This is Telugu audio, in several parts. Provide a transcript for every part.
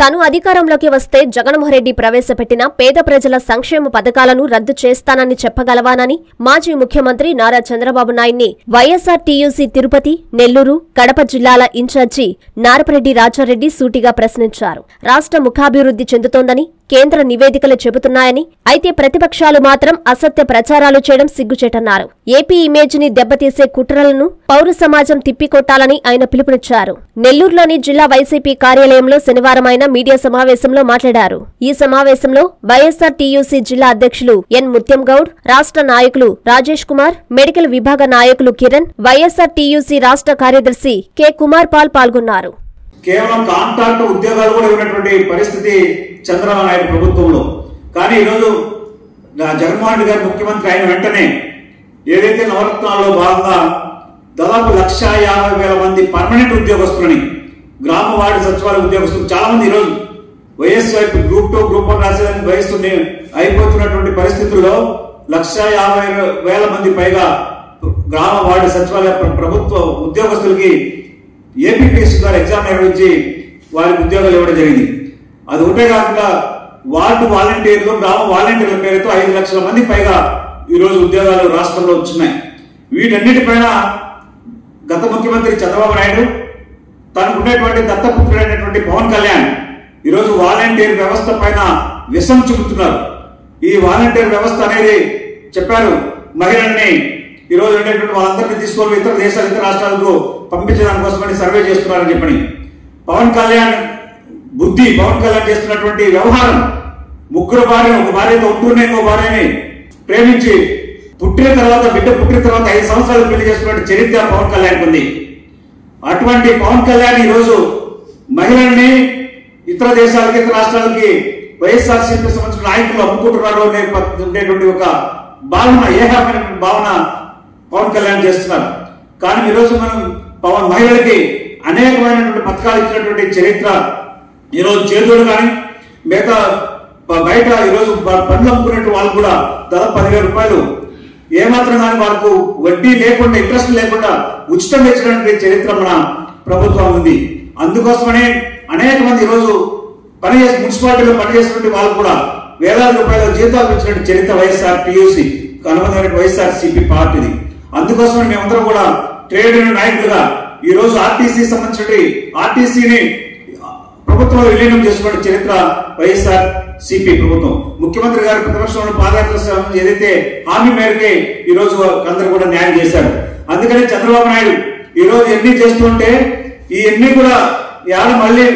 తాను అధికారంలోకి వస్తే జగన్మోహన్ రెడ్డి ప్రవేశపెట్టిన పేద ప్రజల సంక్షేమ పథకాలను రద్దు చేస్తానని చెప్పగలవానని మాజీ ముఖ్యమంత్రి నారా చంద్రబాబు నాయుడిని వైఎస్సార్ టీయూసీ తిరుపతి నెల్లూరు కడప జిల్లాల ఇన్ఛార్జి నారపరెడ్డి రాజారెడ్డి సూటిగా ప్రశ్నించారు రాష్ట్ర ముఖాభివృద్ధి చెందుతోందని కేంద్ర నివేదికలు చెబుతున్నాయని అయితే ప్రతిపక్షాలు మాత్రం అసత్య ప్రచారాలు చేయడం సిగ్గుచేటన్నారు ఏపీ ఇమేజ్ ని దెబ్బతీసే కుట్రలను పౌర సమాజం తిప్పికొట్టాలని ఆయన పిలుపునిచ్చారు నెల్లూరులోని జిల్లా వైసీపీ కార్యాలయంలో శనివారం ఆయన మీడియా సమావేశంలో మాట్లాడారు ఈ సమావేశంలో వైఎస్సార్ టీయూసీ జిల్లా అధ్యక్షులు ఎన్ ముత్యం గౌడ్ రాష్ట్ర నాయకులు రాజేష్ కుమార్ మెడికల్ విభాగ నాయకులు కిరణ్ వైఎస్సార్ టీయూసీ రాష్ట్ర కార్యదర్శి కె కుమార్ పాల్ పాల్గొన్నారు కేవలం కాంట్రాక్ట్ ఉద్యోగాలు కూడా ఉన్నటువంటి పరిస్థితి చంద్రబాబు నాయుడు ప్రభుత్వంలో కానీ ఈరోజు నా జగన్మోహన్ రెడ్డి గారు ముఖ్యమంత్రి అయిన వెంటనే ఏదైతే నవరత్నాల్లో భాగంగా దాదాపు లక్ష యాభై వేల మంది పర్మనెంట్ ఉద్యోగస్తులని గ్రామ వార్డు సచివాలయ ఉద్యోగస్తులు చాలా మంది ఈరోజు YSR group two group one రాసేదానికి వయస్సు అయిపోతున్నటువంటి పరిస్థితుల్లో లక్ష యాభై వేల మంది పైగా గ్రామ వార్డు సచివాలయ ప్ర- ప్రభుత్వ ఉద్యోగస్తులకి ఏపీపీఎస్సీ ద్వారా ఎగ్జామ్ నిర్వహించి వారికి ఉద్యోగాలు ఇవ్వడం జరిగింది అది ఒకటే కాకుండా వార్డు వాలంటీర్లు గ్రామ వాలంటీర్ల పేరుతో ఐదు లక్షల మంది పైగా ఈరోజు ఉద్యోగాలు రాష్ట్రంలో వచ్చినాయి వీటన్నిటిపైన గత ముఖ్యమంత్రి చంద్రబాబు నాయుడు తనకు ఉండేటువంటి దత్తపుత్రుడైనటువంటి పవన్ కళ్యాణ్ ఈరోజు వాలంటీర్ వ్యవస్థ పైన విషం చూపుతున్నారు ఈ వాలంటీర్ వ్యవస్థ అనేది చెప్పారు మహిళల్ని ఈరోజు ఉండేటువంటి వాళ్ళందరినీ తీసుకొని ఇతర దేశాలు ఇతర రాష్ట్రాలకు పంపించడానికి కోసమని సర్వే చేస్తున్నారని చెప్పని పవన్ కళ్యాణ్ బుద్ధి పవన్ కళ్యాణ్ చేస్తున్నటువంటి వ్యవహారం ముగ్గురు భార్య ఒక భార్యతో ఉంటూనే ఇంకో భార్యని ప్రేమించి పుట్టిన తర్వాత బిడ్డ పుట్టిన తర్వాత ఐదు సంవత్సరాలు పెళ్లి చేసుకున్న చరిత్ర పవన్ కళ్యాణ్ ఉంది అటువంటి పవన్ కళ్యాణ్ ఈ రోజు మహిళల్ని ఇతర దేశాలకి ఇతర రాష్ట్రాలకి వైఎస్ఆర్సీపీ సంబంధించిన నాయకులు అమ్ముకుంటున్నారు అనే ప- ఉండేటువంటి ఒక భావన ఏకమైనటువంటి భావన పవన్ కళ్యాణ్ చేస్తున్నారు కానీ ఈ రోజు మనం పవన్ మహిళలకి అనేకమైనటువంటి పథకాలు ఇచ్చినటువంటి చరిత్ర ఈరోజు చేదోడు కానీ మిగతా బ- బయట ఈరోజు బ- బండ్లు అమ్ముకునే వాళ్ళు కూడా దాదాపు పదివేల రూపాయలు ఏమాత్రం కానీ వాళ్ళకు వడ్డీ లేకుండా ఇంట్రెస్ట్ లేకుండా ఉచితం ఇచ్చినటువంటి చరిత్ర మన ప్రభుత్వం ఉంది అందుకోసమనే అనేక మంది ఈరోజు పనిచేసి మున్సిపాలిటీలో పనిచేసినటువంటి వాళ్ళు కూడా వేలాది రూపాయల జీతాలు ఇచ్చినటువంటి చరిత్ర వైఎస్ఆర్ టీయూసీ అనుబంధమైన వైఎస్ఆర్ సిపి పార్టీది అందుకోసమని మేమందరం కూడా ట్రేడ్ యూనియన్ నాయకులుగా ఈ రోజు ఆర్టీసీ సంబంధించిన ఆర్టీసీని ప్రభుత్వంలో విలీనం చేసుకున్న చరిత్ర వైఎస్ఆర్ సిపి ప్రభుత్వం ముఖ్యమంత్రి గారు ప్రతిపక్షంలో పాదయాత్ర సమయంలో ఏదైతే హామీ మేరకే ఈ రోజు అందరూ కూడా న్యాయం చేశారు అందుకని చంద్రబాబు నాయుడు ఈ రోజు ఎన్ని చేస్తుంటే ఈ ఎన్ని కూడా యాడ మళ్ళీ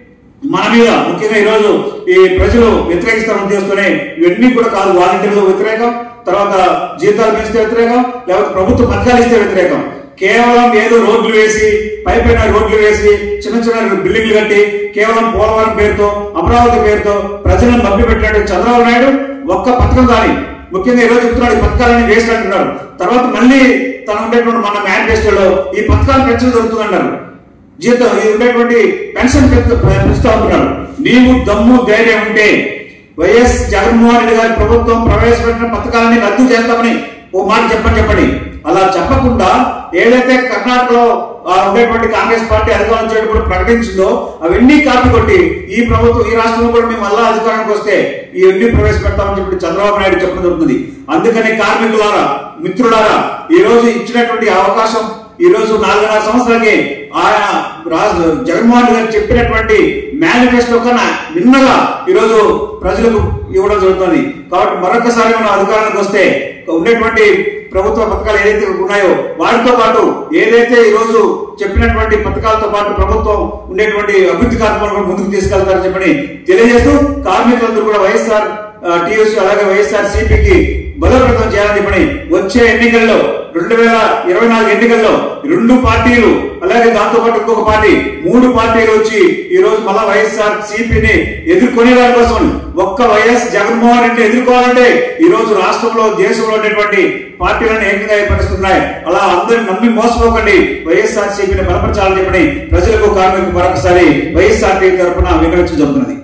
మన మీద ముఖ్యంగా ఈ రోజు ఈ ప్రజలు వ్యతిరేకిస్తామని చేస్తూనే ఇవన్నీ కూడా కాదు వాలంటీర్లు వ్యతిరేకం తర్వాత జీతాలు పెంచితే వ్యతిరేకం లేకపోతే ప్రభుత్వ పథకాలు ఇస్తే వ్యతిరేకం కేవలం ఏదో రోడ్లు వేసి పై పైన రోడ్లు వేసి చిన్న చిన్న బిల్డింగ్లు కట్టి కేవలం పోలవరం పేరుతో అమరావతి పేరుతో ప్రజలను మభ్య పెట్టినట్టు చంద్రబాబు నాయుడు ఒక్క పథకం కానీ ముఖ్యంగా ఈ రోజు చెప్తున్నాడు ఈ పథకాలన్నీ వేస్ట్ అంటున్నాడు తర్వాత మళ్ళీ తను ఉండేటువంటి మన మేనిఫెస్టోలో ఈ పథకాలు పెంచడం జరుగుతుందన్నారు జీతం ఇది ఉండేటువంటి పెన్షన్ పెంచు- పెంచుతా ఉంటున్నాడు నీవు దమ్ము ధైర్యం ఉంటే వైఎస్ జగన్మోహన్ రెడ్డి గారి ప్రభుత్వం ప్రవేశపెట్టిన పథకాలని రద్దు చేస్తామని ఓ మాట చెప్పని చెప్పండి అలా చెప్పకుండా ఏదైతే కర్ణాటకలో ఆ, ఉండేటువంటి కాంగ్రెస్ పార్టీ అధికారం చేయడం ప్రకటించిందో అవన్నీ కాపీ కొట్టి ఈ ప్రభుత్వం ఈ రాష్ట్రంలో కూడా మేము మళ్ళా అధికారానికి వస్తే ఇవన్నీ ప్రవేశపెడతామని చెప్పి చంద్రబాబు నాయుడు చెప్పడం జరుగుతుంది అందుకని కార్మికులారా మిత్రులారా ఈ రోజు ఇచ్చినటువంటి అవకాశం ఈ రోజు నాలుగున్నర సంవత్సరాలకి ఆయన రాజు జగన్మోహన్ రెడ్డి గారు చెప్పినటువంటి మేనిఫెస్టో కన్నా నిన్నగా ఈ రోజు ప్రజలకు ఇవ్వడం జరుగుతుంది కాబట్టి మరొకసారి మనం అధికారానికి వస్తే ఉండేటువంటి ప్రభుత్వ పథకాలు ఏదైతే ఉన్నాయో వాటితో పాటు ఏదైతే ఈ రోజు చెప్పినటువంటి పథకాలతో పాటు ప్రభుత్వం ఉండేటువంటి అభివృద్ధి కార్యక్రమాలు కూడా ముందుకు తీసుకెళ్తారని చెప్పని తెలియజేస్తూ కార్మికులందరూ కూడా వైఎస్ఆర్ టీఎస్ అలాగే వైఎస్ఆర్ సిపికి బలోపేతం చేయాలని చెప్పని వచ్చే ఎన్నికల్లో రెండు వేల ఇరవై నాలుగు ఎన్నికల్లో రెండు పార్టీలు అలాగే దాంతో పాటు ఇంకొక పార్టీ మూడు పార్టీలు వచ్చి ఈ రోజు మళ్ళా వైఎస్ఆర్ సిపిని ఎదుర్కొనే దాని కోసం ఒక్క వైఎస్ జగన్మోహన్ రెడ్డి ఎదుర్కోవాలంటే ఈ రోజు రాష్ట్రంలో దేశంలో ఉన్నటువంటి పార్టీలను ఏకంగా ఏర్పరుస్తున్నాయి అలా అందరిని నమ్మి మోసపోకండి వైఎస్ఆర్ సిపిని బలపరచాలని చెప్పని ప్రజలకు కార్మికులకు మరొకసారి వైఎస్ఆర్ తరఫున వివరించడం జరుగుతున్నది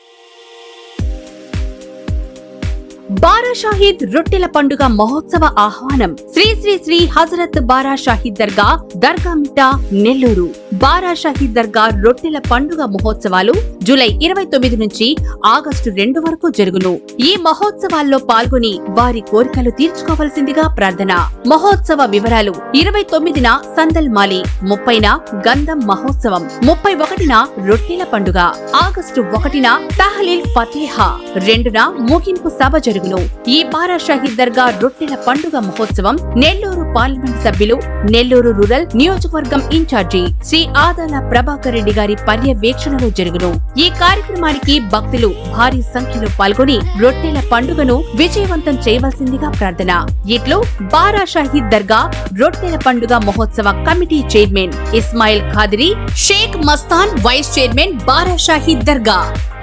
బారా షాహీద్ రొట్టెల పండుగ మహోత్సవ ఆహ్వానం శ్రీ శ్రీ శ్రీ హజరత్ బారా షాహీద్ దర్గా దర్గా మిట్టా నెల్లూరు బారా షాహీద్ దర్గా రొట్టెల పండుగ మహోత్సవాలు జూలై ఇరవై తొమ్మిది నుంచి ఆగస్టు రెండు వరకు జరుగును ఈ మహోత్సవాల్లో పాల్గొని వారి కోరికలు తీర్చుకోవలసిందిగా ప్రార్థన మహోత్సవ వివరాలు ఇరవై తొమ్మిదిన సందల్ మాలి ముప్పైన గంధం మహోత్సవం ముప్పై ఒకటిన రొట్టెల పండుగ ఆగస్టు ఒకటిన తహలీల్ ఫతేహా రెండున ముగింపు సభ జరుగును ఈ బారా షహీద్ దర్గా రొట్టెల పండుగ మహోత్సవం నెల్లూరు పార్లమెంట్ సభ్యులు నెల్లూరు రూరల్ నియోజకవర్గం ఇన్ఛార్జి శ్రీ ఆదాల ప్రభాకర్ రెడ్డి గారి పర్యవేక్షణలో జరుగును ఈ కార్యక్రమానికి భక్తులు భారీ సంఖ్యలో పాల్గొని రొట్టెల పండుగను విజయవంతం చేయవలసిందిగా ప్రార్థన ఇట్లు బారా షహీద్ దర్గా రొట్టెల పండుగ మహోత్సవ committee chairman Ismail Khadri Sheikh Mastan vice chairman Bara Shaheed దర్గా